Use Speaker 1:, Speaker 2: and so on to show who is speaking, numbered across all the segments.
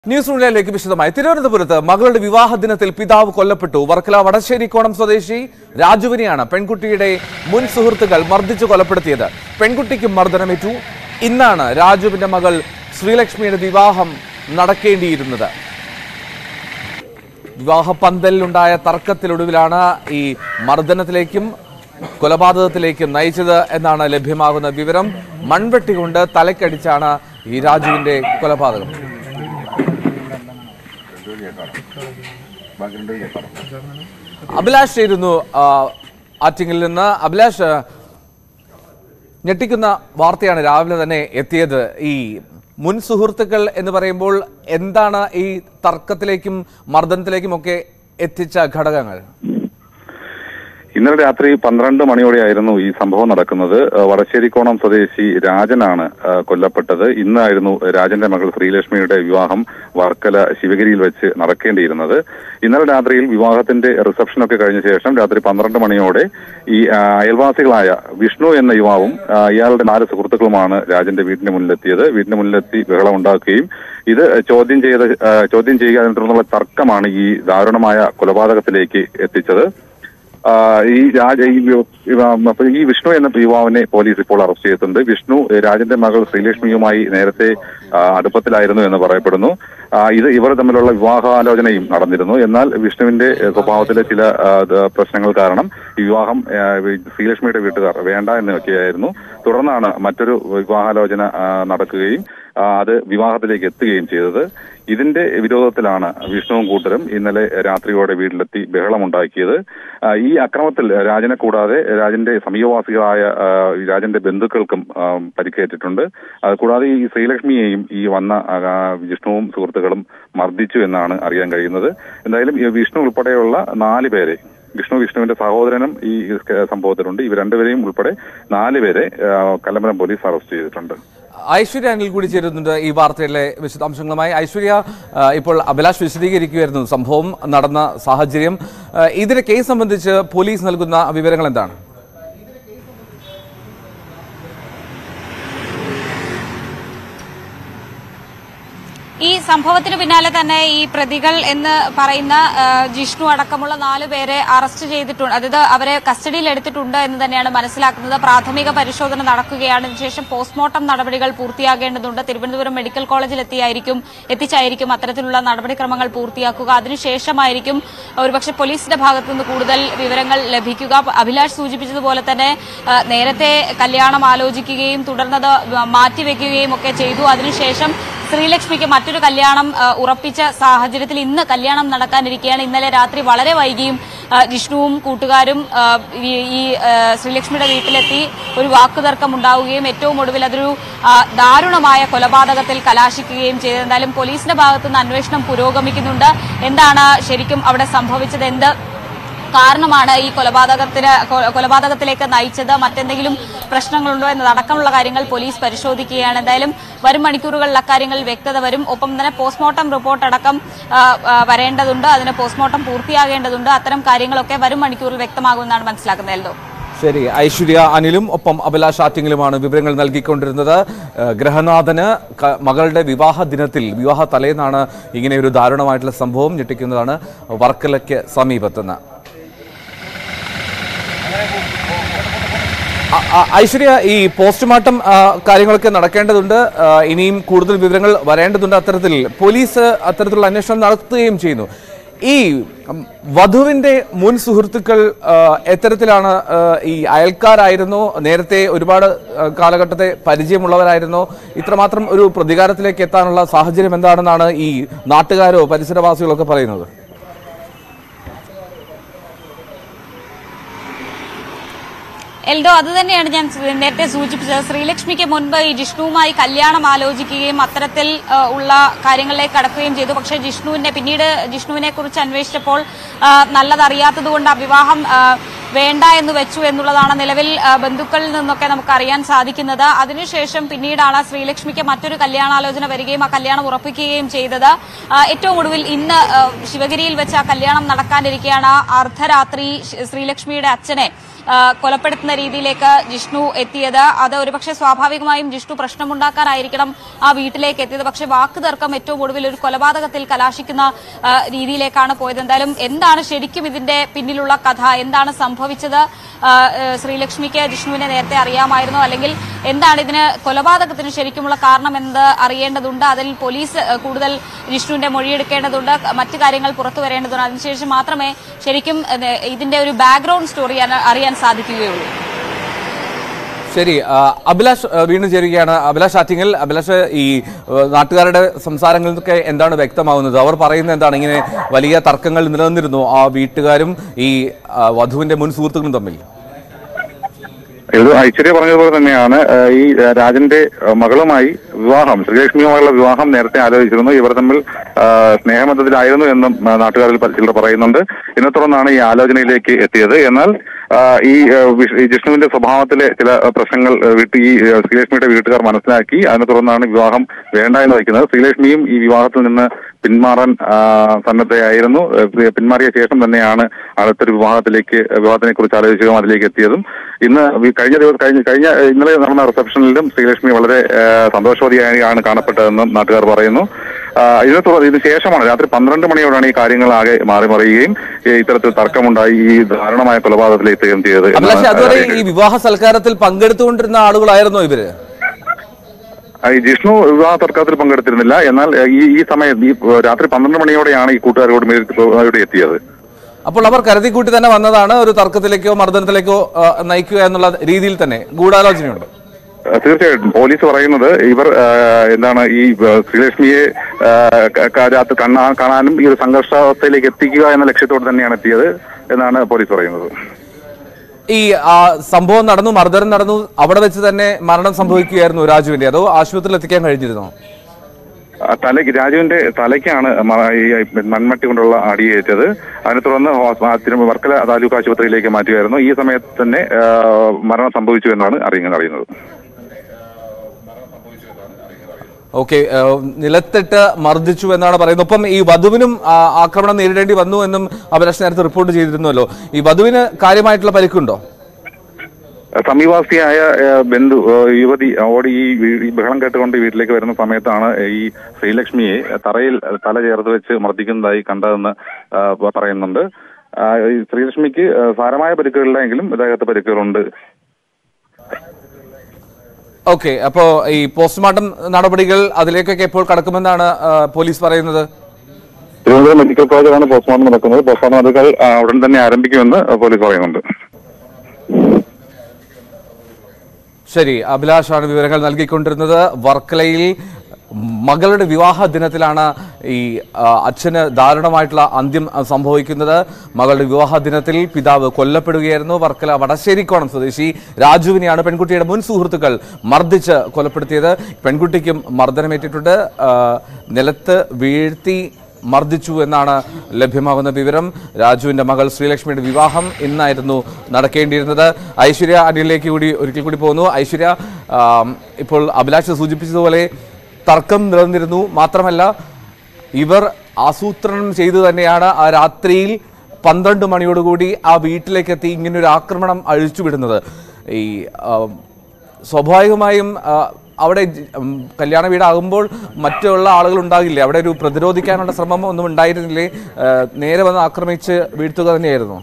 Speaker 1: News റൂമിലേക്ക് വിശദമായി തിരുവനന്തപുരത്ത് മകളുടെ വിവാഹ ദിനത്തിൽ പിതാവ് കൊല്ലപ്പെട്ടു വർക്കല വടശ്ശേരിക്കോണം സ്വദേശി രാജുവിനെയാണ് പെൺകുട്ടിയുടെ മുൻ സുഹൃത്തുക്കൾ മർദ്ദിച്ചു കൊലപ്പെടുത്തിയത് പെൺകുട്ടിക്ക് മർദ്ദനമേറ്റു ഇന്നാണ് രാജുവിന്റെ മകൾ ശ്രീലക്ഷ്മിയുടെ വിവാഹം നടക്കേണ്ടിയിരുന്നത് വിവാഹ പന്തലിലുണ്ടായ തർക്കത്തിലൊടുവിലാണ് ഈ മർദ്ദനത്തിലേക്കും കൊലപാതകത്തിലേക്കും നയിച്ചത് എന്നാണ് ലഭ്യമാകുന്ന വിവരം മൺവെട്ടി കൊണ്ട് തലക്കടിച്ചാണ് ഈ രാജുവിന്റെ കൊലപാതകം അഭിലാഷ് ആയിരുന്നു ആ, ആറ്റിങ്ങിൽ നിന്ന് അഭിലാഷ് ഞെട്ടിക്കുന്ന വാർത്തയാണ് രാവിലെ തന്നെ എത്തിയത് ഈ മുൻ സുഹൃത്തുക്കൾ എന്ന് പറയുമ്പോൾ എന്താണ് ഈ തർക്കത്തിലേക്കും മർദ്ദനത്തിലേക്കും ഒക്കെ എത്തിച്ച ഘടകങ്ങൾ
Speaker 2: ഇന്നലെ രാത്രി പന്ത്രണ്ട് മണിയോടെയായിരുന്നു ഈ സംഭവം നടക്കുന്നത് ഏഹ് വടശ്ശേരിക്കോണം സ്വദേശി രാജനാണ് ഏഹ് കൊല്ലപ്പെട്ടത് ഇന്നായിരുന്നു രാജന്റെ മകൾ ശ്രീലക്ഷ്മിയുടെ വിവാഹം വർക്കല ശിവഗിരിയിൽ വെച്ച് നടക്കേണ്ടിയിരുന്നത് ഇന്നലെ രാത്രിയിൽ വിവാഹത്തിന്റെ റിസപ്ഷനൊക്കെ കഴിഞ്ഞ ശേഷം രാത്രി പന്ത്രണ്ട് മണിയോടെ ഈ ആ, അയൽവാസികളായ വിഷ്ണു എന്ന യുവാവും ആ, ഇയാളുടെ നാല് സുഹൃത്തുക്കളുമാണ് രാജന്റെ വീടിന് മുന്നിലെത്തിയത് വീടിന് മുന്നിലെത്തി ബഹളം ഉണ്ടാക്കുകയും ഇത് ചോദ്യം ചെയ്ത് ആ, ചോദ്യം ചെയ്യുക അതിനെ തുടർന്നുള്ള തർക്കമാണ് ഈ ദാരുണമായ കൊലപാതകത്തിലേക്ക് എത്തിച്ചത് ആ, ഈ രാജ ഈ വി- ഇവ- അപ്പൊ ഈ വിഷ്ണു എന്ന യുവാവിനെ പോലീസ് ഇപ്പോൾ അറസ്റ്റ് ചെയ്തിട്ടുണ്ട് വിഷ്ണു ഏ, രാജന്റെ മകൾ ശ്രീലക്ഷ്മിയുമായി നേരത്തെ ആ, അടുപ്പത്തിലായിരുന്നു എന്ന് പറയപ്പെടുന്നു ആ, ഇത് ഇവർ തമ്മിലുള്ള വിവാഹാലോചനയും നടന്നിരുന്നു എന്നാൽ വിഷ്ണുവിന്റെ ഏ, സ്വഭാവത്തിലെ ചില ആ, ദ- പ്രശ്നങ്ങൾ കാരണം ഈ വിവാഹം ആ, വി- ശ്രീലക്ഷ്മിയുടെ വീട്ടുകാർ വേണ്ട എന്ന് വെക്കുകയായിരുന്നു തുടർന്നാണ് മറ്റൊരു വിവാഹാലോചന ആ, നടക്കുകയും ആ, അത് വിവാഹത്തിലേക്ക് എത്തുകയും ചെയ്തത് ഇതിന്റെ വിരോധത്തിലാണ് വിഷ്ണുവും കൂട്ടരും ഇന്നലെ രാത്രിയോടെ വീട്ടിലെത്തി ബഹളമുണ്ടാക്കിയത് ആ, ഈ അക്രമത്തിൽ രാജനെ കൂടാതെ രാജന്റെ സമീപവാസികളായ ആ, രാജന്റെ ബന്ധുക്കൾക്കും ആ, പരിക്കേറ്റിട്ടുണ്ട് അത് കൂടാതെ ഈ ശ്രീലക്ഷ്മിയെയും ഈ വന്ന ആ, വിഷ്ണുവും സുഹൃത്തുക്കളും മർദ്ദിച്ചു എന്നാണ് അറിയാൻ കഴിയുന്നത് എന്തായാലും ഈ വിഷ്ണു ഉൾപ്പെടെയുള്ള നാല് പേരെ വിഷ്ണു വിഷ്ണുവിന്റെ സഹോദരനും ഈ സംഭവത്തിലുണ്ട് ഇവർ രണ്ടുപേരെയും ഉൾപ്പെടെ നാല് പേരെ ആ, കല്ലമ്പലം പോലീസ് അറസ്റ്റ് ചെയ്തിട്ടുണ്ട്
Speaker 1: ഐശ്വര്യ അനിൽ കൂടി ചേരുന്നുണ്ട് ഈ വാർത്തയിലെ വിശദാംശങ്ങളുമായി ഐശ്വര്യ ആ, ഇപ്പോൾ അഭിലാഷ് വിശദീകരിക്കുകയായിരുന്നു സംഭവം നടന്ന സാഹചര്യം ആ, ഇതിന്റെ കേസ് സംബന്ധിച്ച് പോലീസ് നൽകുന്ന വിവരങ്ങൾ എന്താണ്
Speaker 3: ഈ സംഭവത്തിന് പിന്നാലെ തന്നെ ഈ പ്രതികൾ എന്ന് പറയുന്ന ആ, ജിഷ്ണു അടക്കമുള്ള നാലു പേരെ അറസ്റ്റ് ചെയ്തിട്ടുണ്ട് അതായത് അവരെ കസ്റ്റഡിയിൽ എടുത്തിട്ടുണ്ട് എന്ന് തന്നെയാണ് മനസ്സിലാക്കുന്നത് പ്രാഥമിക പരിശോധന നടക്കുകയാണ് ഇതിനുശേഷം പോസ്റ്റ്മോർട്ടം നടപടികൾ പൂർത്തിയാകേണ്ടതുണ്ട് തിരുവനന്തപുരം മെഡിക്കൽ കോളേജിൽ എത്തിയായിരിക്കും എത്തിച്ചായിരിക്കും അത്തരത്തിലുള്ള നടപടിക്രമങ്ങൾ പൂർത്തിയാക്കുക അതിനുശേഷമായിരിക്കും ഒരുപക്ഷെ പോലീസിന്റെ ഭാഗത്തുനിന്ന് കൂടുതൽ വിവരങ്ങൾ ലഭിക്കുക അഭിലാഷ് സൂചിപ്പിച്ചതുപോലെ തന്നെ ആ, നേരത്തെ കല്യാണം ആലോചിക്കുകയും തുടർന്നത് മാറ്റിവെക്കുകയും ഒക്കെ ചെയ്തു അതിനുശേഷം ശ്രീലക്ഷ്മിക്ക് മറ്റൊരു കല്യാണം ആ, ഉറപ്പിച്ച സാഹചര്യത്തിൽ ഇന്ന് കല്യാണം നടക്കാനിരിക്കുകയാണ് ഇന്നലെ രാത്രി വളരെ വൈകിയും ആ, ജിഷ്ണുവും കൂട്ടുകാരും ആ, ഈ ഈ, ആ, ശ്രീലക്ഷ്മിയുടെ വീട്ടിലെത്തി ഒരു വാക്കുതർക്കം ഉണ്ടാവുകയും ഏറ്റവും ഒടുവിൽ അതൊരു ആ, ദാരുണമായ കൊലപാതകത്തിൽ കലാശിക്കുകയും ചെയ്തു എന്തായാലും പോലീസിന്റെ ഭാഗത്തുനിന്ന് അന്വേഷണം പുരോഗമിക്കുന്നുണ്ട് എന്താണ് ശരിക്കും അവിടെ സംഭവിച്ചത് എന്ത് കാരണമാണ് ഈ കൊലപാതകത്തിന് കൊ- കൊലപാതകത്തിലേക്ക് നയിച്ചത് മറ്റെന്തെങ്കിലും പ്രശ്നങ്ങളുണ്ടോ എന്നതടക്കമുള്ള കാര്യങ്ങൾ പോലീസ് പരിശോധിക്കുകയാണ് എന്തായാലും വരും മണിക്കൂറുകളിൽ അക്കാര്യങ്ങളിൽ വ്യക്തത വരും ഒപ്പം തന്നെ പോസ്റ്റ്മോർട്ടം റിപ്പോർട്ട് അടക്കം ആ, ആ, വരേണ്ടതുണ്ട് അതിന് പോസ്റ്റ്മോർട്ടം പൂർത്തിയാകേണ്ടതുണ്ട് അത്തരം കാര്യങ്ങളൊക്കെ വരും മണിക്കൂറിൽ വ്യക്തമാകുമെന്നാണ് മനസ്സിലാക്കുന്നത് എൽദോ
Speaker 1: ശരി ഐശ്വര്യ അനിലും ഒപ്പം അഭിലാഷ് ആറ്റിങ്ങിലുമാണ് വിവരങ്ങൾ നൽകിക്കൊണ്ടിരുന്നത് ഏഹ് ഗ്രഹനാഥന് ക- മകളുടെ വിവാഹ ദിനത്തിൽ വിവാഹ തലേന്നാണ് ഇങ്ങനെ ഒരു ദാരുണമായിട്ടുള്ള സംഭവം ഞെട്ടിക്കുന്നതാണ് വർക്കലയ്ക്ക് സമീപത്തുനിന്ന് അ- അ- ഐശ്വര്യ ഈ പോസ്റ്റ്മോർട്ടം ആ, കാര്യങ്ങളൊക്കെ നടക്കേണ്ടതുണ്ട് ആ, ഇനിയും കൂടുതൽ വിവരങ്ങൾ വരേണ്ടതുണ്ട് അത്തരത്തിൽ പോലീസ് അത്തരത്തിലുള്ള അന്വേഷണം നടത്തുകയും ചെയ്യുന്നു ഈ ഉം, വധുവിന്റെ മുൻ സുഹൃത്തുക്കൾ ആ, എത്തരത്തിലാണ് ആ, ഈ അയൽക്കാരായിരുന്നോ നേരത്തെ ഒരുപാട് ആ, കാലഘട്ടത്തെ പരിചയമുള്ളവരായിരുന്നോ ഇത്രമാത്രം ഒരു പ്രതികാരത്തിലേക്ക് എത്താനുള്ള സാഹചര്യം എന്താണെന്നാണ് ഈ നാട്ടുകാരോ പരിസരവാസികളോ ഒക്കെ പറയുന്നത്
Speaker 3: എൽഡോ അത് തന്നെയാണ് ഞാൻ സു- നേരത്തെ സൂചിപ്പിച്ചത് ശ്രീലക്ഷ്മിക്ക് മുൻപ് ഈ ജിഷ്ണുവുമായി കല്യാണം ആലോചിക്കുകയും അത്തരത്തിൽ ആ, ഉള്ള കാര്യങ്ങളിലേക്ക് കടക്കുകയും ചെയ്തു പക്ഷേ ജിഷ്ണുവിനെ പിന്നീട് ജിഷ്ണുവിനെ കുറിച്ച് അന്വേഷിച്ചപ്പോൾ ആ, നല്ലതറിയാത്തതുകൊണ്ട് ആ വിവാഹം ആ, വേണ്ട എന്ന് വെച്ചു എന്നുള്ളതാണ് നിലവിൽ ആ, ബന്ധുക്കളിൽ നിന്നൊക്കെ നമുക്ക് അറിയാൻ സാധിക്കുന്നത് അതിനുശേഷം പിന്നീടാണ് ശ്രീലക്ഷ്മിക്ക് മറ്റൊരു കല്യാണാലോചന വരികയും ആ കല്യാണം ഉറപ്പിക്കുകയും ചെയ്തത് ആ, ഏറ്റവും ഒടുവിൽ ഇന്ന് ആ, ശിവഗിരിയിൽ വെച്ച് ആ കല്യാണം നടക്കാനിരിക്കുകയാണ് ആ അർദ്ധരാത്രി ശ്- ശ്രീലക്ഷ്മിയുടെ അച്ഛനെ ആ, കൊലപ്പെടുത്തുന്ന രീതിയിലേക്ക് ജിഷ്ണു എത്തിയത് അത് ഒരുപക്ഷെ സ്വാഭാവികമായും ജിഷ്ണു പ്രശ്നമുണ്ടാക്കാനായിരിക്കണം ആ വീട്ടിലേക്ക് എത്തിയത് പക്ഷേ വാക്ക് തർക്കം ഏറ്റവും ഒടുവിൽ ഒരു കൊലപാതകത്തിൽ കലാശിക്കുന്ന ആ, രീതിയിലേക്കാണ് പോയത് എന്തായാലും എന്താണ് ശരിക്കും ഇതിന്റെ പിന്നിലുള്ള കഥ എന്താണ് സംഭവിച്ചത് ആ, ഏ, ശ്രീലക്ഷ്മിക്ക് ജിഷ്ണുവിനെ നേരത്തെ അറിയാമായിരുന്നോ അല്ലെങ്കിൽ എന്താണ് ഇതിന് കൊലപാതകത്തിന് ശരിക്കുമുള്ള കാരണം എന്ന് അറിയേണ്ടതുണ്ട് അതിൽ പോലീസ് ഏ, കൂടുതൽ ജിഷ്ണുവിന്റെ മൊഴിയെടുക്കേണ്ടതുണ്ട് മറ്റു കാര്യങ്ങൾ പുറത്തു വരേണ്ടതുണ്ട് അതിനുശേഷം മാത്രമേ ശരിക്കും ഏ, ഇതിന്റെ ഒരു ബാക്ക്ഗ്രൗണ്ട് സ്റ്റോറി അറിയാൻ സാധിക്കുകയുള്ളൂ
Speaker 1: ശരി ആ, അഭിലാഷ് ആ, വീണ്ടും ചേരുകയാണ് അഭിലാഷ് ആറ്റിങ്ങൽ അഭിലാഷ് ഈ ആ, നാട്ടുകാരുടെ സംസാരങ്ങളിൽ നിന്നൊക്കെ എന്താണ് വ്യക്തമാവുന്നത് അവർ പറയുന്നത് എന്താണ് ഇങ്ങനെ വലിയ തർക്കങ്ങൾ നിലനിന്നിരുന്നു ആ വീട്ടുകാരും ഈ ആ, വധുവിന്റെ മുൻ സുഹൃത്തുക്കളും തമ്മിൽ
Speaker 2: ഇത് ഐശ്വര്യ പറഞ്ഞതുപോലെ തന്നെയാണ് ഏഹ്, ഈ ഏഹ്, രാജന്റെ ഏഹ്, മകളുമായി വിവാഹം ശ്രീലക്ഷ്മിയുമായുള്ള വിവാഹം നേരത്തെ ആലോചിച്ചിരുന്നു ഇവർ തമ്മിൽ ഏഹ്, സ്നേഹബന്ധത്തിലായിരുന്നു എന്നും ഏഹ്, നാട്ടുകാരിൽ പല- ചിലർ പറയുന്നുണ്ട് ഇതിനെ തുടർന്നാണ് ഈ ആലോചനയിലേക്ക് എത്തിയത് എന്നാൽ ഏഹ്, ഈ ഏഹ്, വിഷ്- ഈ ജിഷ്ണുവിന്റെ സ്വഭാവത്തിലെ ചില ഏഹ്, പ്രശ്നങ്ങൾ ഏഹ്, വീട്ട് ഈ ഏഹ്, ശ്രീലക്ഷ്മിയുടെ വീട്ടുകാർ മനസ്സിലാക്കി അതിനെ തുടർന്നാണ് വിവാഹം വേണ്ട എന്ന് വയ്ക്കുന്നത് ശ്രീലക്ഷ്മിയും ഈ വിവാഹത്തിൽ നിന്ന് പിന്മാറാൻ ആ, സന്നദ്ധയായിരുന്നു ഏഹ്, പിന്മാറിയ ശേഷം തന്നെയാണ് അടുത്തൊരു വിവാഹത്തിലേക്ക് വിവാഹത്തിനെ കുറിച്ച് ആലോചിച്ചതും അതിലേക്ക് എത്തിയതും ഇന്ന് വി- കഴിഞ്ഞ ദിവസം കഴിഞ്ഞ കഴിഞ്ഞ ഇന്നലെ നടന്ന റിസപ്ഷനിലും ശ്രീലക്ഷ്മി വളരെ ഏഹ്, സന്തോഷവതിയായാണ് കാണപ്പെട്ടതെന്നും നാട്ടുകാർ പറയുന്നു ആ, ഇതിനെ തുടർന്ന് ഇതിന് ശേഷമാണ് രാത്രി പന്ത്രണ്ട് മണിയോടാണ് ഈ കാര്യങ്ങൾ ആകെ മാറി മറിയുകയും ഈ ഇത്തരത്തിൽ തർക്കമുണ്ടായി ഈ ദാരുണമായ കൊലപാതകത്തിൽ എത്തുകയും ചെയ്തത്
Speaker 1: അഭിലാഷ്
Speaker 2: എന്നാണ്
Speaker 1: അതുവരെ
Speaker 2: അറിയാൻ
Speaker 1: ഈ വിവാഹ സൽക്കാരത്തിൽ പങ്കെടുത്തുകൊണ്ടിരുന്ന ആളുകളായിരുന്നോ ഇവര്
Speaker 2: ആ, ഈ ജിഷ്ണു വിവാഹ തർക്കത്തിൽ പങ്കെടുത്തിരുന്നില്ല എന്നാൽ ഏഹ്, ഈ ഈ സമയം ഈ ഏഹ്, രാത്രി പന്ത്രണ്ട് മണിയോടെയാണ് ഈ കൂട്ടുകാരോട് മേൽ ഇവിടെ എത്തിയത്
Speaker 1: അപ്പോൾ അവർ കരുതിക്കൂട്ടി തന്നെ വന്നതാണ് ഒരു തർക്കത്തിലേക്കോ മർദ്ദനത്തിലേക്കോ ആ, നയിക്കുക എന്നുള്ള രീതിയിൽ തന്നെ ഗൂഢാലോചനയുണ്ട്
Speaker 2: ഏഹ്, തീർച്ചയായിട്ടും പോലീസ് പറയുന്നത് ഇവർ ഏഹ്, എന്താണ് ഈ ഏഹ്, ശ്രീലക്ഷ്മിയെ ഏഹ്, ക- ക- രാത്രി കണ്ണാ കാണാനും ഈ ഒരു സംഘർഷാവസ്ഥയിലേക്ക് എത്തിക്കുക എന്ന ലക്ഷ്യത്തോടെ തന്നെയാണ് എത്തിയത് എന്നാണ് പോലീസ് പറയുന്നത്
Speaker 1: ഈ ആ, സംഭവം നടന്നു മർദ്ദനം നടന്നു അവിടെ വെച്ച് തന്നെ മരണം സംഭവിക്കുകയായിരുന്നു രാജുവിന്റെ അതോ ആശുപത്രിയിൽ എത്തിക്കാൻ കഴിഞ്ഞിരുന്നോ
Speaker 2: ആ, തലയ്ക്ക് രാജുവിന്റെ തലയ്ക്കാണ് മ- ഈ മൺമട്ടി കൊണ്ടുള്ള അടിയേറ്റത് അതിനെ തുടർന്ന് ഹോസ്- ആ, തിരുവ- വർക്കല താലൂക്ക് ആശുപത്രിയിലേക്ക് മാറ്റുകയായിരുന്നു ഈ സമയത്ത് തന്നെ ഏഹ്, മരണം സംഭവിച്ചു എന്നാണ് അറിയുന്നത് അറിയുന്നത്
Speaker 1: ഓക്കെ നിലത്തിട്ട് മർദ്ദിച്ചു എന്നാണ് പറയുന്നത് ഒപ്പം ഈ വധുവിനും ആ, ആക്രമണം നേരിടേണ്ടി വന്നു എന്നും അഭിലാഷ് നേരത്തെ റിപ്പോർട്ട് ചെയ്തിരുന്നല്ലോ ഈ വധുവിന് കാര്യമായിട്ടുള്ള പരിക്കുണ്ടോ
Speaker 2: സമീപവാസിയായ ഏഹ്, ബന്ധു ഏഹ്, യുവതി ഓടി ഈ വീ- ഈ ബഹളം കേട്ടുകൊണ്ട് വീട്ടിലേക്ക് വരുന്ന സമയത്താണ് ഈ ശ്രീലക്ഷ്മിയെ തറയിൽ തല ചേർത്ത് വെച്ച് മർദ്ദിക്കുന്നതായി കണ്ടതെന്ന് ഏഹ്, പ- പറയുന്നുണ്ട് ആ, ഈ ശ്രീലക്ഷ്മിക്ക് ഏഹ്, സാരമായ പരിക്കുകളിലെങ്കിലും ഇദ്ദേഹത്തെ പരിക്കുകളുണ്ട്
Speaker 1: ഓക്കെ അപ്പോ ഈ പോസ്റ്റ്മോർട്ടം നടപടികൾ അതിലേക്കൊക്കെ എപ്പോൾ കടക്കുമെന്നാണ് ആ, പോലീസ് പറയുന്നത്
Speaker 2: തിരുവനന്തപുരം മെഡിക്കൽ കോളേജിലാണ് പോസ്റ്റ്മോർട്ടം നടക്കുന്നത് പോസ്റ്റ്മോർട്ടം നടപടികൾ ആ, ഉടൻ തന്നെ ആരംഭിക്കുമെന്ന് പോലീസ് പറയുന്നുണ്ട്
Speaker 1: ശരി അഭിലാഷാണ് വിവരങ്ങൾ നൽകിക്കൊണ്ടിരുന്നത് വർക്കലയിൽ മകളുടെ വിവാഹ ദിനത്തിലാണ് ഈ ആ, അച്ഛന് ദാരുണമായിട്ടുള്ള അന്ത്യം ആ, സംഭവിക്കുന്നത് മകളുടെ വിവാഹ ദിനത്തിൽ പിതാവ് കൊല്ലപ്പെടുകയായിരുന്നു വർക്കല വടശ്ശേരിക്കോണം സ്വദേശി രാജുവിനെയാണ് പെൺകുട്ടിയുടെ മുൻ സുഹൃത്തുക്കൾ മർദ്ദിച്ച് കൊലപ്പെടുത്തിയത് പെൺകുട്ടിക്കും മർദ്ദനമേറ്റിട്ടുണ്ട് ആ, നിലത്ത് വീഴ്ത്തി മർദ്ദിച്ചു എന്നാണ് ലഭ്യമാകുന്ന വിവരം രാജുവിന്റെ മകൾ ശ്രീലക്ഷ്മിയുടെ വിവാഹം ഇന്നായിരുന്നു നടക്കേണ്ടിയിരുന്നത് ഐശ്വര്യ അനിലേക്ക് കൂടി ഒരിക്കൽ കൂടി പോകുന്നു ഐശ്വര്യ ആം, ഇപ്പോൾ അഭിലാഷ് സൂചിപ്പിച്ചതുപോലെ തർക്കം നിലനിന്നിരുന്നു മാത്രമല്ല ഇവർ ആസൂത്രണം ചെയ്തു തന്നെയാണ് ആ രാത്രിയിൽ പന്ത്രണ്ട് മണിയോടുകൂടി ആ വീട്ടിലേക്കെത്തി ഇങ്ങനൊരു ആക്രമണം അഴിച്ചുവിടുന്നത് ഈ ആം, സ്വാഭാവികമായും ആ, അവിടെ ജ- ഉം, കല്യാണ വീടാകുമ്പോൾ മറ്റുള്ള ആളുകൾ ഉണ്ടാകില്ലേ അവിടെ ഒരു പ്രതിരോധിക്കാനുള്ള ശ്രമം ഒന്നും ഉണ്ടായിരുന്നില്ലേ ആ, നേരെ വന്ന് ആക്രമിച്ച് വീഴ്ത്തുക തന്നെയായിരുന്നു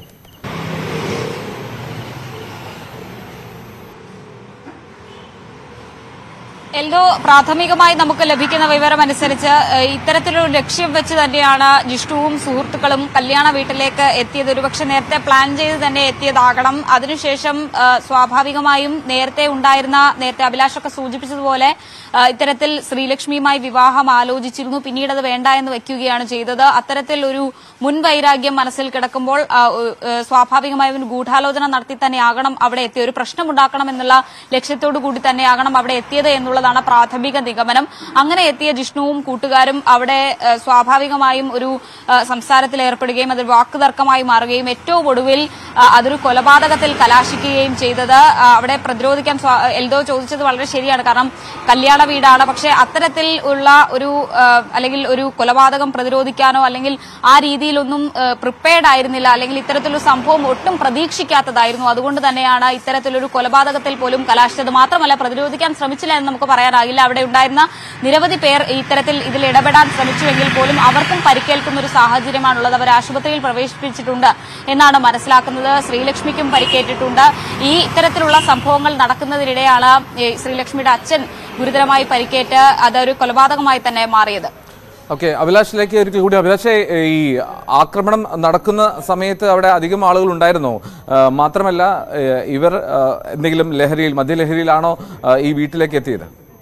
Speaker 3: എൽദോ പ്രാഥമികമായി നമുക്ക് ലഭിക്കുന്ന വിവരം അനുസരിച്ച് ഏഹ്, ഇത്തരത്തിലൊരു ലക്ഷ്യം വെച്ച് തന്നെയാണ് ജിഷ്ണുവും സുഹൃത്തുക്കളും കല്യാണ വീട്ടിലേക്ക് എത്തിയത് ഒരുപക്ഷെ നേരത്തെ പ്ലാൻ ചെയ്ത് തന്നെ എത്തിയതാകണം അതിനുശേഷം ഏഹ്, സ്വാഭാവികമായും നേരത്തെ ഉണ്ടായിരുന്ന നേരത്തെ അഭിലാഷൊക്കെ സൂചിപ്പിച്ചതുപോലെ ഏഹ്, ഇത്തരത്തിൽ ശ്രീലക്ഷ്മിയുമായി വിവാഹം ആലോചിച്ചിരുന്നു പിന്നീട് അത് വേണ്ട എന്ന് വെക്കുകയാണ് ചെയ്തത് അത്തരത്തിൽ ഒരു മുൻവൈരാഗ്യം മനസ്സിൽ കിടക്കുമ്പോൾ ആ, ഏഹ്, സ്വാഭാവികമായും ഒരു ഗൂഢാലോചന നടത്തി തന്നെയാകണം അവിടെ എത്തിയ ഒരു പ്രശ്നമുണ്ടാക്കണം എന്നുള്ള ലക്ഷ്യത്തോടു കൂടി തന്നെയാകണം അവിടെ എത്തിയത് എന്നുള്ളതാണ് പ്രാഥമിക നിഗമനം അങ്ങനെ എത്തിയ ജിഷ്ണുവും കൂട്ടുകാരും അവിടെ ഏഹ്, സ്വാഭാവികമായും ഒരു ഏഹ്, സംസാരത്തിൽ ഏർപ്പെടുകയും അത് വാക്കുതർക്കമായി മാറുകയും ഏറ്റവും ഒടുവിൽ ആ, അതൊരു കൊലപാതകത്തിൽ കലാശിക്കുകയും ചെയ്തത് ആ, അവിടെ പ്രതിരോധിക്കാൻ സ്വാ- എൽദോ ചോദിച്ചത് വളരെ ശരിയാണ് കാരണം കല്യാണ വീടാണ് പക്ഷേ അത്തരത്തിൽ ഉള്ള ഒരു ആ, അല്ലെങ്കിൽ ഒരു കൊലപാതകം പ്രതിരോധിക്കാനോ അല്ലെങ്കിൽ ആ രീതിയിലൊന്നും പ്രിപ്പയർഡ് ആയിരുന്നില്ല അല്ലെങ്കിൽ ഇത്തരത്തിലൊരു സംഭവം ഒട്ടും പ്രതീക്ഷിക്കാത്തതായിരുന്നു അതുകൊണ്ട് തന്നെയാണ് ഇത്തരത്തിലൊരു കൊലപാതകത്തിൽ പോലും കലാശിച്ചത് മാത്രമല്ല പ്രതിരോധിക്കാൻ ശ്രമിച്ചില്ല എന്ന് നമുക്ക് പറയാനാകില്ല അവിടെ ഉണ്ടായിരുന്ന നിരവധി പേർ ഇത്തരത്തിൽ ഇതിൽ ഇടപെടാൻ ശ്രമിച്ചുവെങ്കിൽ പോലും അവർക്കും പരിക്കേൽക്കുന്ന ഒരു സാഹചര്യമാണുള്ളത് അവർ ആശുപത്രിയിൽ പ്രവേശിപ്പിച്ചിട്ടുണ്ട് എന്നാണ് മനസ്സിലാക്കുന്നത് ശ്രീലക്ഷ്മിക്കും പരിക്കേറ്റിട്ടുണ്ട് ഈ ഇത്തരത്തിലുള്ള സംഭവങ്ങൾ നടക്കുന്നതിനിടെയാണ് ഈ ശ്രീലക്ഷ്മിയുടെ അച്ഛൻ ഗുരുതരമായി പരിക്കേറ്റ് അതൊരു കൊലപാതകമായി തന്നെ മാറിയത്
Speaker 1: ഓക്കെ അഭിലാഷിലേക്ക് ഒരിക്കൽ കൂടി അഭിലാഷെ ഈ ആക്രമണം നടക്കുന്ന സമയത്ത് അവിടെ അധികം ആളുകൾ ഉണ്ടായിരുന്നോ ആ, മാത്രമല്ല ഏ, ഇവർ ആ, എന്തെങ്കിലും ലഹരിയിൽ മദ്യലഹരിയിലാണോ ആ, ഈ വീട്ടിലേക്ക് എത്തിയത്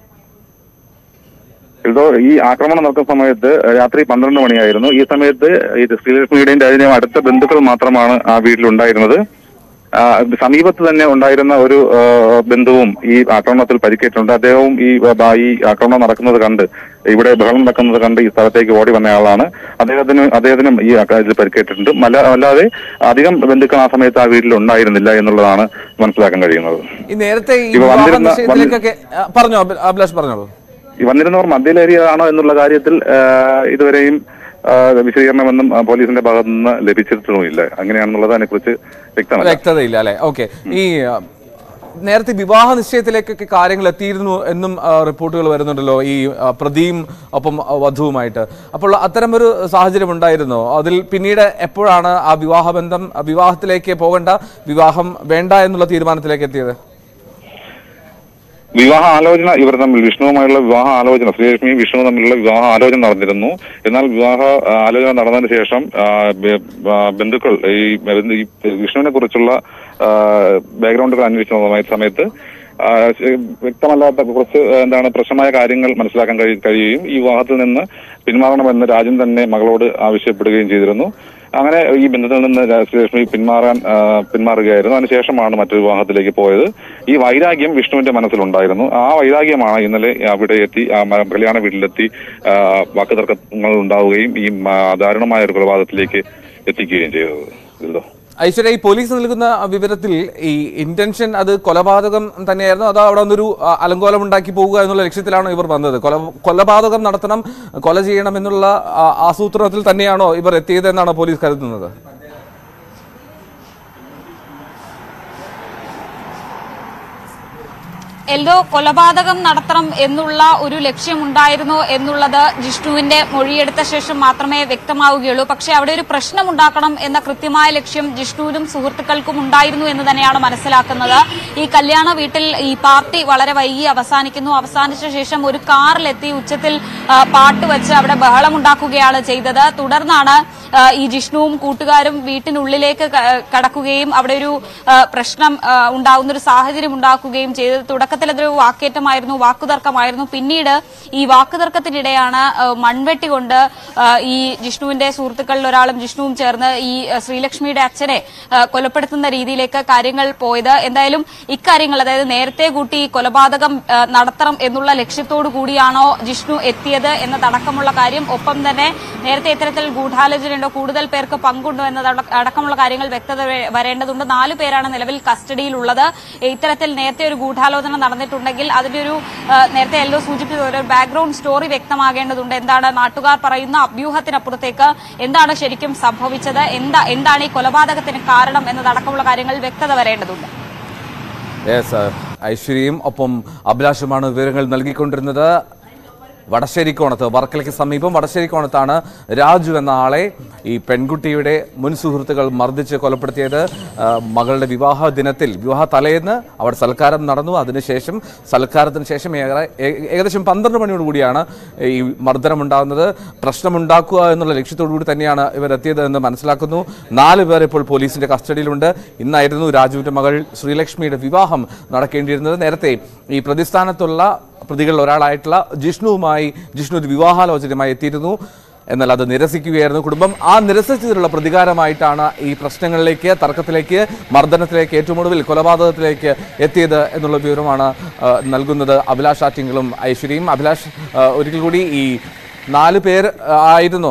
Speaker 2: ഇതോ ഈ ആക്രമണം നടക്കുന്ന സമയത്ത് രാത്രി പന്ത്രണ്ട് മണിയായിരുന്നു ഈ സമയത്ത് ഇത് ശ്രീലക്ഷ്മിയുടെയും രാജനെയും അടുത്ത ബന്ധുക്കൾ മാത്രമാണ് ആ വീട്ടിലുണ്ടായിരുന്നത് ആ, സമീപത്ത് തന്നെ ഉണ്ടായിരുന്ന ഒരു ആ, ബന്ധുവും ഈ ആക്രമണത്തിൽ പരിക്കേറ്റുണ്ട് അദ്ദേഹവും ഈ ആ, ഈ ആക്രമണം നടക്കുന്നത് കണ്ട് ഇവിടെ ബഹളം നടക്കുന്നത് കണ്ട് ഈ സ്ഥലത്തേക്ക് ഓടി വന്നയാളാണ് അദ്ദേഹത്തിന് അദ്ദേഹത്തിനും ഈ ആക്ര- ഇതിൽ പരിക്കേറ്റിട്ടുണ്ട് മല അല്ലാതെ അധികം ബന്ധുക്കൾ ആ സമയത്ത് ആ വീട്ടിൽ ഉണ്ടായിരുന്നില്ല എന്നുള്ളതാണ് മനസ്സിലാക്കാൻ കഴിയുന്നത്
Speaker 1: ഈ നേരത്തെ ഈ
Speaker 2: ഇവ
Speaker 1: വിവാഹ
Speaker 2: വന്നിരുന്ന-
Speaker 1: നിശ്ചയത്തിലേക്കൊക്കെ ആ, പറഞ്ഞോ അഭി- അഭിലാഷ് പറഞ്ഞോളൂ
Speaker 2: ഈ വന്നിരുന്നവർ മദ്യലഹരിയാണോ എന്നുള്ള കാര്യത്തിൽ ആ, ഇതുവരെയും ആ, വിശദീകരണമൊന്നും ആ, പോലീസിന്റെ ഭാഗത്തു നിന്ന് ലഭിച്ചിട്ടുമില്ല അങ്ങനെയാണെന്നുള്ളത് അതിനെക്കുറിച്ച് വ്യക്തമല്ല
Speaker 1: വ്യക്തതയില്ല അല്ലെ ഓക്കെ ഈ ആ, നേരത്തെ വിവാഹ നിശ്ചയത്തിലേക്കൊക്കെ കാര്യങ്ങൾ എത്തിയിരുന്നു എന്നും ആ, റിപ്പോർട്ടുകൾ വരുന്നുണ്ടല്ലോ ഈ ആ, പ്രതിയും ഒപ്പം ആ, വധുവുമായിട്ട് അപ്പോൾ അത്തരമൊരു സാഹചര്യം ഉണ്ടായിരുന്നോ അതിൽ പിന്നീട് എപ്പോഴാണ് ആ വിവാഹബന്ധം ആ, വിവാഹത്തിലേക്ക് പോകേണ്ട വിവാഹം വേണ്ട എന്നുള്ള തീരുമാനത്തിലേക്ക് എത്തിയത്
Speaker 2: വിവാഹ ആലോചന ഇവർ തമ്മിൽ വിഷ്ണുവുമായുള്ള വിവാഹ ആലോചന ശ്രീലക്ഷ്മിയും വിഷ്ണുവും തമ്മിലുള്ള വിവാഹ ആലോചന നടന്നിരുന്നു എന്നാൽ വിവാഹ ആ, ആലോചന നടന്നതിന് ശേഷം ആ, ബ- ആ, ബന്ധുക്കൾ ഈ ബന്ധു- ഈ വിഷ്ണുവിനെ കുറിച്ചുള്ള ബാക്ക്ഗ്രൗണ്ടുകൾ അന്വേഷിച്ച സമയത്ത് ആ, ശ- വ്യക്തമല്ലാത്ത കുറച്ച് എന്താണ് പ്രശ്നമായ കാര്യങ്ങൾ മനസ്സിലാക്കാൻ കഴി- കഴിയുകയും ഈ വിവാഹത്തിൽ നിന്ന് പിന്മാറണമെന്ന് രാജൻ തന്നെ മകളോട് ആവശ്യപ്പെടുകയും ചെയ്തിരുന്നു അങ്ങനെ ഈ ബന്ധത്തിൽ നിന്ന് രാ- ശ്രീലക്ഷ്മി പിന്മാറാൻ ആ, പിന്മാറുകയായിരുന്നു അതിനുശേഷമാണ് മറ്റൊരു വിവാഹത്തിലേക്ക് പോയത് ഈ വൈരാഗ്യം വിഷ്ണുവിന്റെ മനസ്സിലുണ്ടായിരുന്നു ആ വൈരാഗ്യമാണ് ഇന്നലെ അവിടെ എത്തി ആ മ- കല്യാണ വീട്ടിലെത്തി ആ, വാക്കുതർക്കങ്ങൾ ഉണ്ടാവുകയും ഈ മ- ദാരുണമായ ഒരു കൊലപാതകത്തിലേക്ക് എത്തിക്കുകയും ചെയ്തത് ഇതല്ലോ
Speaker 1: ഐശ്വര്യ ഈ പോലീസ് നൽകുന്ന വിവരത്തിൽ ഈ ഇന്റൻഷൻ അത് കൊലപാതകം തന്നെയായിരുന്നു അതോ അവിടെ ഒന്നൊരു ആ, അലങ്കോലം ഉണ്ടാക്കി പോവുക എന്നുള്ള ലക്ഷ്യത്തിലാണോ ഇവർ വന്നത് കൊല കൊലപാതകം നടത്തണം കൊല ചെയ്യണം എന്നുള്ള ആ, ആസൂത്രണത്തിൽ തന്നെയാണോ ഇവർ എത്തിയത് എന്നാണോ പോലീസ് കരുതുന്നത്
Speaker 3: എൽദോ കൊലപാതകം നടത്തണം എന്നുള്ള ഒരു ലക്ഷ്യമുണ്ടായിരുന്നോ എന്നുള്ളത് ജിഷ്ണുവിന്റെ മൊഴിയെടുത്ത ശേഷം മാത്രമേ വ്യക്തമാവുകയുള്ളൂ പക്ഷേ അവിടെ ഒരു പ്രശ്നമുണ്ടാക്കണം എന്ന കൃത്യമായ ലക്ഷ്യം ജിഷ്ണുവിനും സുഹൃത്തുക്കൾക്കും ഉണ്ടായിരുന്നു എന്ന് തന്നെയാണ് മനസ്സിലാക്കുന്നത് ഈ കല്യാണ വീട്ടിൽ ഈ പാർട്ടി വളരെ വൈകി അവസാനിക്കുന്നു അവസാനിച്ച ശേഷം ഒരു കാറിലെത്തി ഉച്ചത്തിൽ ആ, പാട്ട് വെച്ച് അവിടെ ബഹളമുണ്ടാക്കുകയാണ് ചെയ്തത് തുടർന്നാണ് ആ, ഈ ജിഷ്ണുവും കൂട്ടുകാരും വീട്ടിനുള്ളിലേക്ക് ക- കടക്കുകയും അവിടെ ഒരു ആ, പ്രശ്നം ആ, ഉണ്ടാകുന്ന ഒരു സാഹചര്യം ഉണ്ടാക്കുകയും ചെയ്തത് തുടക്കത്തിൽ അതൊരു വാക്കേറ്റമായിരുന്നു വാക്കുതർക്കമായിരുന്നു പിന്നീട് ഈ വാക്കുതർക്കത്തിനിടെയാണ് ആ, മൺവെട്ടി കൊണ്ട് ആ, ഈ ജിഷ്ണുവിന്റെ സുഹൃത്തുക്കളിൽ ഒരാളും ജിഷ്ണുവും ചേർന്ന് ഈ ആ, ശ്രീലക്ഷ്മിയുടെ അച്ഛനെ ആ, കൊലപ്പെടുത്തുന്ന രീതിയിലേക്ക് കാര്യങ്ങൾ പോയത് എന്തായാലും ഇക്കാര്യങ്ങൾ അതായത് നേരത്തെ കൂട്ടി ഈ കൊലപാതകം ആ, നടത്തണം എന്നുള്ള ലക്ഷ്യത്തോടു കൂടിയാണോ ജിഷ്ണു എത്തിയത് എന്നതടക്കമുള്ള കാര്യം ഒപ്പം തന്നെ നേരത്തെ ഇത്തരത്തിൽ ഗൂഢാലോചനയുണ്ടോ കൂടുതൽ പേർക്ക് പങ്കുണ്ടോ എന്നത് അടക്കമുള്ള കാര്യങ്ങൾ വ്യക്തത വേ- വരേണ്ടതുണ്ട് നാലു പേരാണ് നിലവിൽ കസ്റ്റഡിയിലുള്ളത് ഇത്തരത്തിൽ നേരത്തെ ഒരു ഗൂഢാലോചന നടന്നിട്ടുണ്ടെങ്കിൽ അതിന്റെ ഒരു ആ, നേരത്തെ എല്ലോ സൂചിപ്പിച്ച ഒരു ബാക്ക്ഗ്രൗണ്ട് സ്റ്റോറി വ്യക്തമാകേണ്ടതുണ്ട് എന്താണ് നാട്ടുകാർ പറയുന്ന അഭ്യൂഹത്തിനപ്പുറത്തേക്ക് എന്താണ് ശരിക്കും സംഭവിച്ചത് എന്താ എന്താണ് ഈ കൊലപാതകത്തിന് കാരണം എന്നതടക്കമുള്ള കാര്യങ്ങൾ വ്യക്തത വരേണ്ടതുണ്ട്
Speaker 1: യെസ് ഐശ്വര്യയും ഒപ്പം അഭിലാഷുമാണ് വിവരങ്ങൾ നൽകിക്കൊണ്ടിരുന്നത് വടശ്ശേരിക്കോണത്ത് വർക്കലയ്ക്ക് സമീപം വടശ്ശേരിക്കോണത്താണ് രാജു എന്ന ആളെ ഈ പെൺകുട്ടിയുടെ മുൻ സുഹൃത്തുക്കൾ മർദ്ദിച്ച് കൊലപ്പെടുത്തിയത് ആ, മകളുടെ വിവാഹ ദിനത്തിൽ വിവാഹ തലേന്ന് അവിടെ സൽക്കാരം നടന്നു അതിനുശേഷം സൽക്കാരത്തിന് ശേഷം ഏറെ ഏ- ഏകദേശം പന്ത്രണ്ട് മണിയോട് കൂടിയാണ് ഈ മർദ്ദനം ഉണ്ടാകുന്നത് പ്രശ്നമുണ്ടാക്കുക എന്നുള്ള ലക്ഷ്യത്തോടു കൂടി തന്നെയാണ് ഇവർ എത്തിയത് എന്ന് മനസ്സിലാക്കുന്നു നാല് പേർ ഇപ്പോൾ പോലീസിന്റെ കസ്റ്റഡിയിലുണ്ട് ഇന്നായിരുന്നു രാജുവിന്റെ മകൾ ശ്രീലക്ഷ്മിയുടെ വിവാഹം നടക്കേണ്ടിയിരുന്നത് നേരത്തെ ഈ പ്രതിസ്ഥാനത്തുള്ള പ്രതികളിൽ ഒരാളായിട്ടുള്ള ജിഷ്ണുവുമായി ജിഷ്ണു ഒരു വിവാഹാലോചനയുമായി എത്തിയിരുന്നു എന്നാൽ അത് നിരസിക്കുകയായിരുന്നു കുടുംബം ആ നിരസിച്ചതിലുള്ള പ്രതികാരമായിട്ടാണ് ഈ പ്രശ്നങ്ങളിലേക്ക് തർക്കത്തിലേക്ക് മർദ്ദനത്തിലേക്ക് ഏറ്റവും ഒടുവിൽ കൊലപാതകത്തിലേക്ക് എത്തിയത് എന്നുള്ള വിവരമാണ് ആ, നൽകുന്നത് അഭിലാഷ് ആറ്റിങ്ങളും ഐശ്വര്യയും അഭിലാഷ് ആ, ഒരിക്കൽ കൂടി ഈ നാല് പേർ ആ, ആയിരുന്നോ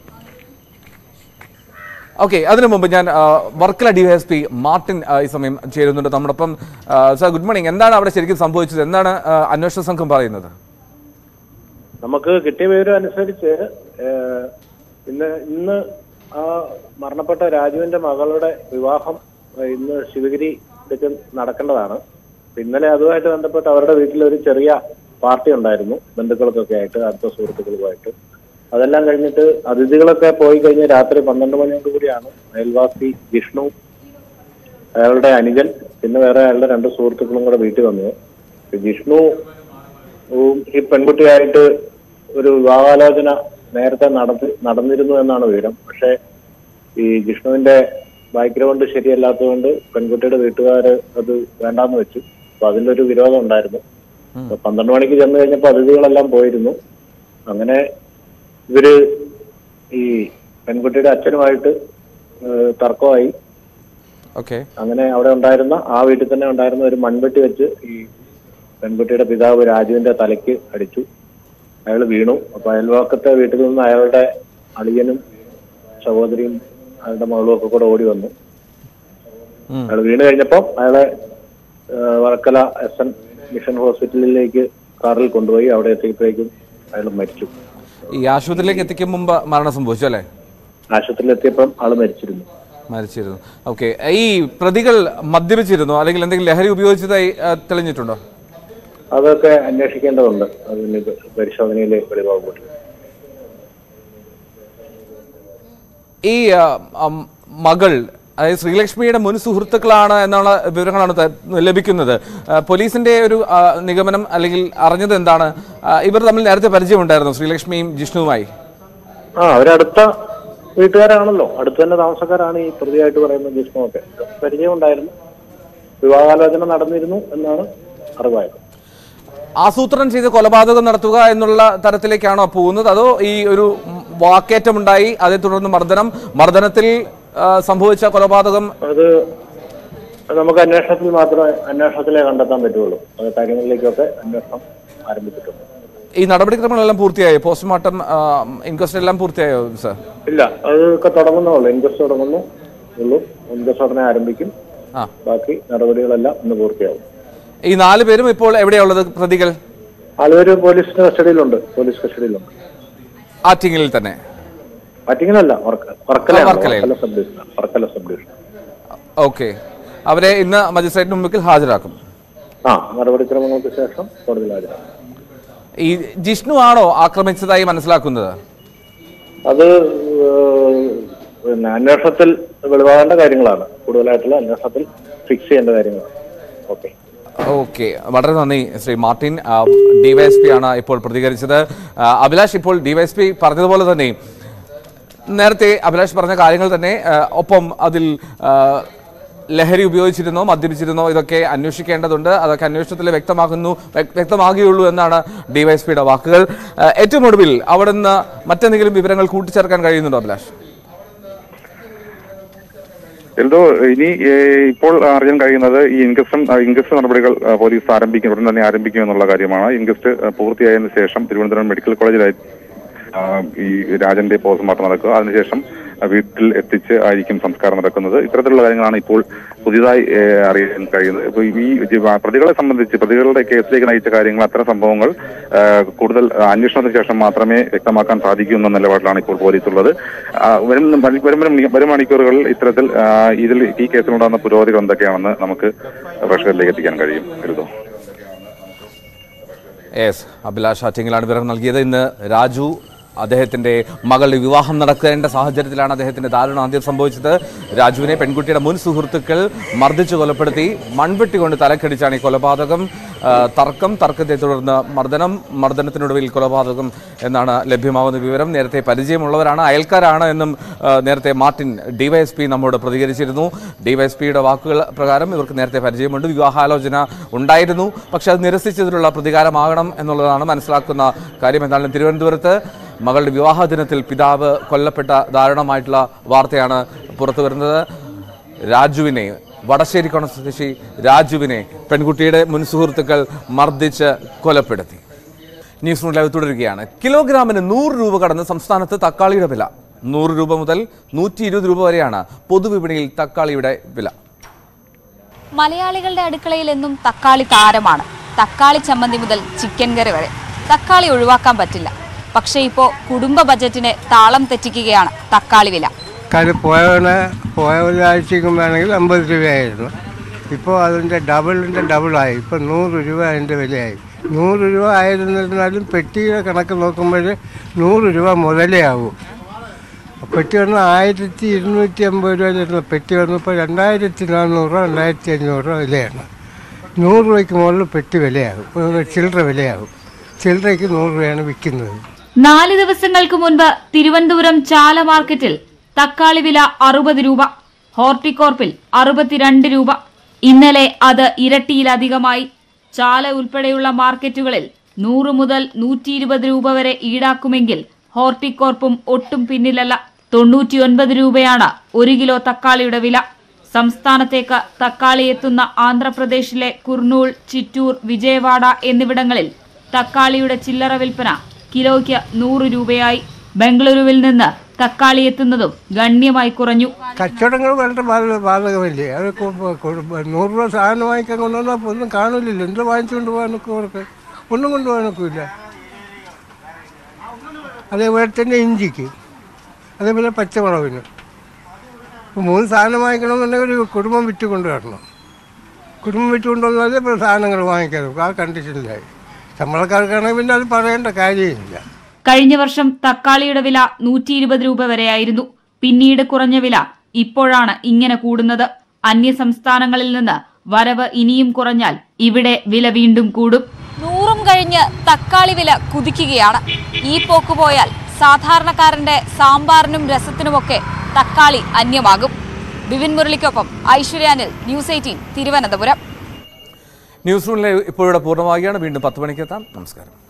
Speaker 1: ഓക്കെ അതിനു മുമ്പ് ഞാൻ ആ, വർക്കല ഡിവൈഎസ്പി മാർട്ടിൻ ആ, ഈ സമയം ചേരുന്നുണ്ട് നമ്മോടൊപ്പം ആ, സാർ ഗുഡ് മോർണിംഗ് എന്താണ് അവിടെ ശരിക്കും സംഭവിച്ചത് എന്താണ് ആ, അന്വേഷണ സംഘം പറയുന്നത്
Speaker 4: നമുക്ക് കിട്ടിയ വിവരം അനുസരിച്ച് ഏഹ്, ഇന്ന് ഇന്ന് ആ മരണപ്പെട്ട രാജുവിന്റെ മകളുടെ വിവാഹം ഏഹ്, ഇന്ന് ശിവഗിരി വെച്ച് നടക്കേണ്ടതാണ് അപ്പൊ ഇന്നലെ അതുമായിട്ട് ബന്ധപ്പെട്ട് അവരുടെ വീട്ടിൽ ഒരു ചെറിയ പാർട്ടി ഉണ്ടായിരുന്നു ബന്ധുക്കൾക്കൊക്കെ ആയിട്ട് അടുത്ത സുഹൃത്തുക്കളുമായിട്ട് അതെല്ലാം കഴിഞ്ഞിട്ട് അതിഥികളൊക്കെ പോയി കഴിഞ്ഞ് രാത്രി പന്ത്രണ്ട് മണിയോട് കൂടിയാണ് അയൽവാസി വിഷ്ണു അയാളുടെ അനുജൻ പിന്നെ വേറെ അയാളുടെ രണ്ട് സുഹൃത്തുക്കളും കൂടെ വീട്ടിൽ വന്നത് വിഷ്ണു ഉം ഈ പെൺകുട്ടിയായിട്ട് ഒരു വിവാഹാലോചന നേരത്തെ നടത്തി നടന്നിരുന്നു എന്നാണ് വിവരം പക്ഷേ ഈ ജിഷ്ണുവിന്റെ ബാക്ക്ഗ്രൗണ്ട് ശരിയല്ലാത്തതുകൊണ്ട് പെൺകുട്ടിയുടെ വീട്ടുകാര് അത് വേണ്ടാന്ന് വെച്ചു അപ്പൊ അതിലൊരു വിരോധം ഉണ്ടായിരുന്നു അപ്പൊ പന്ത്രണ്ട് മണിക്ക് ചെന്ന് കഴിഞ്ഞപ്പോ അതിഥികളെല്ലാം പോയിരുന്നു അങ്ങനെ ഇവര് ഈ പെൺകുട്ടിയുടെ അച്ഛനുമായിട്ട് ഏഹ് തർക്കമായി
Speaker 1: ഓക്കെ
Speaker 4: അങ്ങനെ അവിടെ ഉണ്ടായിരുന്ന ആ വീട്ടിൽ തന്നെ ഉണ്ടായിരുന്ന ഒരു മൺവെട്ടി വെച്ച് ഈ പെൺകുട്ടിയുടെ പിതാവ് രാജുവിന്റെ തലയ്ക്ക് അടിച്ചു അയാൾ വീണു അപ്പൊ അയൽവാക്കത്തെ വീട്ടിൽ നിന്ന് അയാളുടെ അളിയനും സഹോദരിയും അയാളുടെ മകളും ഒക്കെ കൂടെ ഓടി വന്നു
Speaker 1: ഉം.
Speaker 4: അയാൾ വീണ് കഴിഞ്ഞപ്പോൾ അയാളെ ആ, വർക്കല എസ് എൻ മിഷൻ ഹോസ്പിറ്റലിലേക്ക് കാറിൽ കൊണ്ടുപോയി അവിടെ എത്തിയപ്പോഴേക്കും അയാൾ മരിച്ചു
Speaker 1: ഈ ആശുപത്രിയിലേക്ക് എത്തിക്കും മുമ്പ് മരണം സംഭവിച്ചു അല്ലേ
Speaker 4: ആശുപത്രിയിൽ എത്തിയപ്പം ആള് മരിച്ചിരുന്നു
Speaker 1: മരിച്ചിരുന്നു ഓക്കെ ഈ പ്രതികൾ മദ്യപിച്ചിരുന്നു അല്ലെങ്കിൽ എന്തെങ്കിലും ലഹരി ഉപയോഗിച്ചതായി ആ, തെളിഞ്ഞിട്ടുണ്ടോ
Speaker 4: അതൊക്കെ അന്വേഷിക്കേണ്ടതുണ്ട് അതിന് പരിശോധനയിൽ വെളിവാകുമ്പോൾ
Speaker 1: ഈ ആ, അം, മകൾ അതായത് ശ്രീലക്ഷ്മിയുടെ മുൻ സുഹൃത്തുക്കളാണ് എന്നുള്ള വിവരങ്ങളാണ് ത- ലഭിക്കുന്നത് ആ, പോലീസിന്റെ ഒരു ആ, നിഗമനം അല്ലെങ്കിൽ അറിഞ്ഞത് എന്താണ് ആ, ഇവർ തമ്മിൽ നേരത്തെ പരിചയമുണ്ടായിരുന്നു ശ്രീലക്ഷ്മിയും ജിഷ്ണുവുമായി
Speaker 4: ആ അവരടുത്ത വീട്ടുകാരാണല്ലോ അടുത്ത് തന്നെ താമസക്കാരാണ് ഈ പ്രതിയായിട്ട് പറയുന്ന ജിഷ്ണുവൊക്കെ പരിചയം ഉണ്ടായിരുന്നു വിവാഹാലോചന നടന്നിരുന്നു എന്നാണ് അറിവായത്
Speaker 1: ആസൂത്രണം ചെയ്ത് കൊലപാതകം നടത്തുക എന്നുള്ള തരത്തിലേക്കാണോ പോകുന്നത് അതോ ഈ ഒരു വാക്കേറ്റമുണ്ടായി അതേ തുടർന്ന് മർദ്ദനം മർദ്ദനത്തിൽ ആ, സംഭവിച്ച കൊലപാതകം
Speaker 4: അത് നമുക്ക് അന്വേഷണത്തിൽ മാത്രമേ അന്വേഷണത്തിലേ കണ്ടെത്താൻ പറ്റുള്ളൂ അത് കാര്യങ്ങളിലേക്കൊക്കെ അന്വേഷണം ആരംഭിച്ചിട്ടുണ്ട്
Speaker 1: ഈ നടപടിക്രമങ്ങളെല്ലാം പൂർത്തിയായോ പോസ്റ്റ്മോർട്ടം ഇൻക്വസ്റ്റ് എല്ലാം പൂർത്തിയായോ സർ
Speaker 4: ഇല്ല അതൊക്കെ തുടങ്ങുന്നുള്ളൂ ഇൻക്വസ്റ്റ് തുടങ്ങുന്നു ഉള്ളൂ ഇൻക്വസ്റ്റ് ഉടനെ ആരംഭിക്കും
Speaker 1: ആ
Speaker 4: ബാക്കി നടപടികളെല്ലാം ഇന്ന് പൂർത്തിയാവും
Speaker 1: ഈ നാല് പേരും ഇപ്പോൾ എവിടെയുള്ളത് പ്രതികൾ
Speaker 4: ആളുകൾ പോലീസിന്റെ കസ്റ്റഡിയിലുണ്ട് പോലീസ് കസ്റ്റഡിയിലുണ്ട്
Speaker 1: ആറ്റിങ്ങലിൽ തന്നെ
Speaker 4: പറ്റിങ്ങനല്ല വർക്കല
Speaker 1: ആ, വർക്കലയിൽ.
Speaker 4: Varkala sub division Varkala sub division
Speaker 1: okay അവരെ ഇന്ന് മജിസ്ട്രേറ്റിന് മുമ്പിൽ ഹാജരാക്കും
Speaker 4: ആ നടപടിക്രമങ്ങൾക്ക് ശേഷം കോടതിയിൽ ഹാജരാക്കും
Speaker 1: ഈ ജിഷ്ണു ആണോ ആക്രമിച്ചതായി മനസ്സിലാക്കുന്നത്
Speaker 4: അത് ഏഹ്, പിന്നെ അന്വേഷണത്തിൽ വെളിവാകേണ്ട കാര്യങ്ങളാണ് കൂടുതലായിട്ടുള്ള അന്വേഷണത്തിൽ ഫിക്സ് ചെയ്യേണ്ട കാര്യങ്ങളാണ് ഓക്കെ
Speaker 1: ഓക്കെ വളരെ നന്ദി ശ്രീ മാർട്ടിൻ ഡിവൈഎസ്പി ആണ് ഇപ്പോൾ പ്രതികരിച്ചത് ആ, അഭിലാഷ് ഇപ്പോൾ ഡിവൈഎസ്പി പറഞ്ഞതുപോലെ തന്നെ നേരത്തെ അഭിലാഷ് പറഞ്ഞ കാര്യങ്ങൾ തന്നെ ആ, ഒപ്പം അതിൽ ആ, ലഹരി ഉപയോഗിച്ചിരുന്നോ മദ്യപിച്ചിരുന്നോ ഇതൊക്കെ അന്വേഷിക്കേണ്ടതുണ്ട് അതൊക്കെ അന്വേഷണത്തിൽ വ്യക്തമാകുന്നു വ്യക്- വ്യക്തമാകുകയുള്ളൂ എന്നാണ് ഡിവൈഎസ്പിയുടെ വാക്കുകൾ ആ, ഏറ്റവും ഒടുവിൽ അവിടെ നിന്ന് മറ്റെന്തെങ്കിലും വിവരങ്ങൾ കൂട്ടിച്ചേർക്കാൻ കഴിയുന്നുണ്ടോ അഭിലാഷ്
Speaker 2: എൽദോ ഇനി ഏഹ്, ഇപ്പോൾ അറിയാൻ കഴിയുന്നത് ഈ ഇൻക്വസ്റ്റ് ഇൻക്വസ്റ്റ് നടപടികൾ ആ, പോലീസ് ആരംഭിക്കും ഉടൻ തന്നെ ആരംഭിക്കും എന്നുള്ള കാര്യമാണ് ഇൻക്വസ്റ്റ് ആ, പൂർത്തിയായതിനു ശേഷം തിരുവനന്തപുരം മെഡിക്കൽ കോളേജിലായി ആ, ഈ രാജന്റെ പോസ്റ്റ്മോർട്ടം നടക്കുക അതിനുശേഷം ആ, വീട്ടിൽ എത്തിച്ച് ആയിരിക്കും സംസ്കാരം നടക്കുന്നത് ഇത്തരത്തിലുള്ള കാര്യങ്ങളാണ് ഇപ്പോൾ പുതിയതായി ഏഹ്, അറിയാൻ കഴിയുന്നത് ഇപ്പോൾ ഈ ജി- പ്രതികളെ സംബന്ധിച്ച് പ്രതികളുടെ കേസിലേക്ക് നയിച്ച കാര്യങ്ങൾ അത്തരം സംഭവങ്ങൾ ആ, കൂടുതൽ അന്വേഷണത്തിന് ശേഷം മാത്രമേ വ്യക്തമാക്കാൻ സാധിക്കൂ എന്ന നിലപാടിലാണ് ഇപ്പോൾ പോലീസ് ഉള്ളത് ആ, വരും വരും വരും- വരും മണിക്കൂറുകളിൽ ഇത്തരത്തിൽ ആ, ഇതിൽ ഈ കേസിലുണ്ടാകുന്ന പുരോഗതികൾ എന്തൊക്കെയാണെന്ന് നമുക്ക് പ്രേക്ഷകരിലേക്ക് എത്തിക്കാൻ കഴിയും കരുതോ
Speaker 1: യെസ് അഭിലാഷ് ആറ്റിങ്ങിലാണ് വിവരം നൽകിയത് ഇന്ന് രാജു അദ്ദേഹത്തിന്റെ മകളുടെ വിവാഹം നടക്കേണ്ട സാഹചര്യത്തിലാണ് അദ്ദേഹത്തിന്റെ ദാരുണാന്ത്യം സംഭവിച്ചത് രാജുവിനെ പെൺകുട്ടിയുടെ മുൻ സുഹൃത്തുക്കൾ മർദ്ദിച്ചു കൊലപ്പെടുത്തി മൺവെട്ടി കൊണ്ട് തലക്കടിച്ചാണ് ഈ കൊലപാതകം ആ, തർക്കം തർക്കത്തെ തുടർന്ന് മർദ്ദനം മർദ്ദനത്തിനൊടുവിൽ കൊലപാതകം എന്നാണ് ലഭ്യമാകുന്ന വിവരം നേരത്തെ പരിചയമുള്ളവരാണ് അയൽക്കാരാണ് എന്നും ആ, നേരത്തെ മാർട്ടിൻ ഡിവൈഎസ്പി നമ്മോട് പ്രതികരിച്ചിരുന്നു ഡിവൈഎസ്പിയുടെ വാക്കുകൾ പ്രകാരം ഇവർക്ക് നേരത്തെ പരിചയമുണ്ട് വിവാഹാലോചന ഉണ്ടായിരുന്നു പക്ഷെ അത് നിരസിച്ചതിലുള്ള പ്രതികാരമാകണം എന്നുള്ളതാണ് മനസ്സിലാക്കുന്ന കാര്യം എന്തായാലും തിരുവനന്തപുരത്ത് മകളുടെ വിവാഹ ദിനത്തിൽ പിതാവ് കൊല്ലപ്പെട്ട ദാരുണമായിട്ടുള്ള വാർത്തയാണ് പുറത്തു വരുന്നത് രാജുവിനെ വടശ്ശേരിക്കോണം സ്വദേശി രാജുവിനെ പെൺകുട്ടിയുടെ മുൻ സുഹൃത്തുക്കൾ മർദ്ദിച്ച് കൊലപ്പെടുത്തി ന്യൂസ് റൂം ലൈവ് തുടരുകയാണ് കിലോഗ്രാമിന് നൂറ് രൂപ കടന്ന് സംസ്ഥാനത്ത് തക്കാളിയുടെ വില നൂറ് രൂപ മുതൽ നൂറ്റി ഇരുപത് രൂപ വരെയാണ് പൊതുവിപണിയിൽ തക്കാളിയുടെ വില
Speaker 3: മലയാളികളുടെ അടുക്കളയിൽ എന്നും തക്കാളി താരമാണ് തക്കാളി ചമ്മന്തി മുതൽ ചിക്കൻ കറി വരെ തക്കാളി ഒഴിവാക്കാൻ പറ്റില്ല പക്ഷേ ഇപ്പോൾ കുടുംബ ബജറ്റിനെ താളം തെറ്റിക്കുകയാണ് തക്കാളി വില
Speaker 5: കാര്യം പോയവന് പോയ ഒരാഴ്ചയ്ക്കും വേണമെങ്കിൽ അമ്പത് രൂപയായിരുന്നു ഇപ്പോൾ അതിൻ്റെ ഡബിളിൻ്റെ ഡബിളായി ഇപ്പോൾ നൂറ് രൂപ അതിൻ്റെ വിലയായി നൂറ് രൂപ ആയിരുന്നിരുന്നാലും പെട്ടിയുടെ കണക്ക് നോക്കുമ്പോൾ നൂറ് രൂപ മുതലേ ആവും പെട്ടി വന്ന് ആയിരത്തി ഇരുന്നൂറ്റി അമ്പത് രൂപയിലിരുന്ന പെട്ടി വന്നപ്പോൾ രണ്ടായിരത്തി നാനൂറ് രൂപ രണ്ടായിരത്തി അഞ്ഞൂറ് രൂപ വിലയാണ് നൂറ് രൂപയ്ക്ക് മുകളിൽ പെട്ടി വിലയാകും ഇപ്പോൾ ചില്ലറ വിലയാകും ചില്ലറയ്ക്ക് നൂറ് രൂപയാണ് വിൽക്കുന്നത്
Speaker 6: നാല് ദിവസങ്ങൾക്ക് മുൻപ് തിരുവനന്തപുരം ചാല മാർക്കറ്റിൽ തക്കാളി വില അറുപത് രൂപ ഹോർട്ടികോർപ്പിൽ അറുപത്തിരണ്ട് രൂപ ഇന്നലെ അത് ഇരട്ടിയിലധികമായി ചാല ഉൾപ്പെടെയുള്ള മാർക്കറ്റുകളിൽ നൂറ് മുതൽ നൂറ്റി ഇരുപത് രൂപ വരെ ഈടാക്കുമെങ്കിൽ ഹോർട്ടികോർപ്പും ഒട്ടും പിന്നിലല്ല തൊണ്ണൂറ്റിയൊൻപത് രൂപയാണ് ഒരു കിലോ തക്കാളിയുടെ വില സംസ്ഥാനത്തേക്ക് തക്കാളി എത്തുന്ന ആന്ധ്രാപ്രദേശിലെ കുർണൂൾ ചിറ്റൂർ വിജയവാഡ എന്നിവിടങ്ങളിൽ തക്കാളിയുടെ ചില്ലറ വിൽപ്പന കിലോയ്ക്ക് നൂറ് രൂപയായി ബംഗളൂരുവിൽ നിന്ന് തക്കാളി എത്തുന്നതും ഗണ്യമായി കുറഞ്ഞു
Speaker 5: കച്ചവടങ്ങൾ വളരെ ബാധ ബാധകമല്ലേ അത് കൊ- കൊ- നൂറ് രൂപ സാധനം വാങ്ങിക്കാൻ കൊണ്ടുവന്നാൽ ഒന്നും കാണില്ലല്ലോ എന്ത് വാങ്ങിച്ചുകൊണ്ട് പോകാൻ നോക്കും അവർക്ക് ഒന്നും കൊണ്ടുപോകാൻ നോക്കില്ല അതേപോലെ തന്നെ ഇഞ്ചിക്ക് അതേപോലെ പച്ചമുളകിന് ഇപ്പോൾ മൂന്ന് സാധനം വാങ്ങിക്കണമെന്നുണ്ടെങ്കിൽ ഒരു കുടുംബം വിറ്റ് കൊണ്ടുവരണം കുടുംബം വിറ്റ് കൊണ്ടുവന്നാലേ ഇപ്പോൾ സാധനങ്ങൾ വാങ്ങിക്കാൻ നോക്കും ആ കണ്ടീഷനിലായി ശമ്പളക്കാർക്കാണെങ്കിൽ പിന്നെ അത് പറയേണ്ട കാര്യമില്ല
Speaker 6: കഴിഞ്ഞ വർഷം തക്കാളിയുടെ വില നൂറ്റി ഇരുപത് രൂപ വരെയായിരുന്നു പിന്നീട് കുറഞ്ഞ വില ഇപ്പോഴാണ് ഇങ്ങനെ കൂടുന്നത് അന്യ സംസ്ഥാനങ്ങളിൽ നിന്ന് വരവ് ഇനിയും കുറഞ്ഞാൽ ഇവിടെ വില വീണ്ടും കൂടും
Speaker 3: നൂറും കഴിഞ്ഞ് തക്കാളി വില കുതിക്കുകയാണ് ഈ പോക്ക് പോയാൽ സാധാരണക്കാരന്റെ സാമ്പാറിനും രസത്തിനുമൊക്കെ തക്കാളി അന്യമാകും ബിപിൻ മുരളിക്കൊപ്പം ഐശ്വര്യാനിൽ ന്യൂസ് എയ്റ്റീൻ തിരുവനന്തപുരം
Speaker 1: ന്യൂസ് റൂമിലെ ഇപ്പോഴിവിടെ പൂർണ്ണമാകുകയാണ് വീണ്ടും പത്ത് മണിക്ക് എത്താം നമസ്കാരം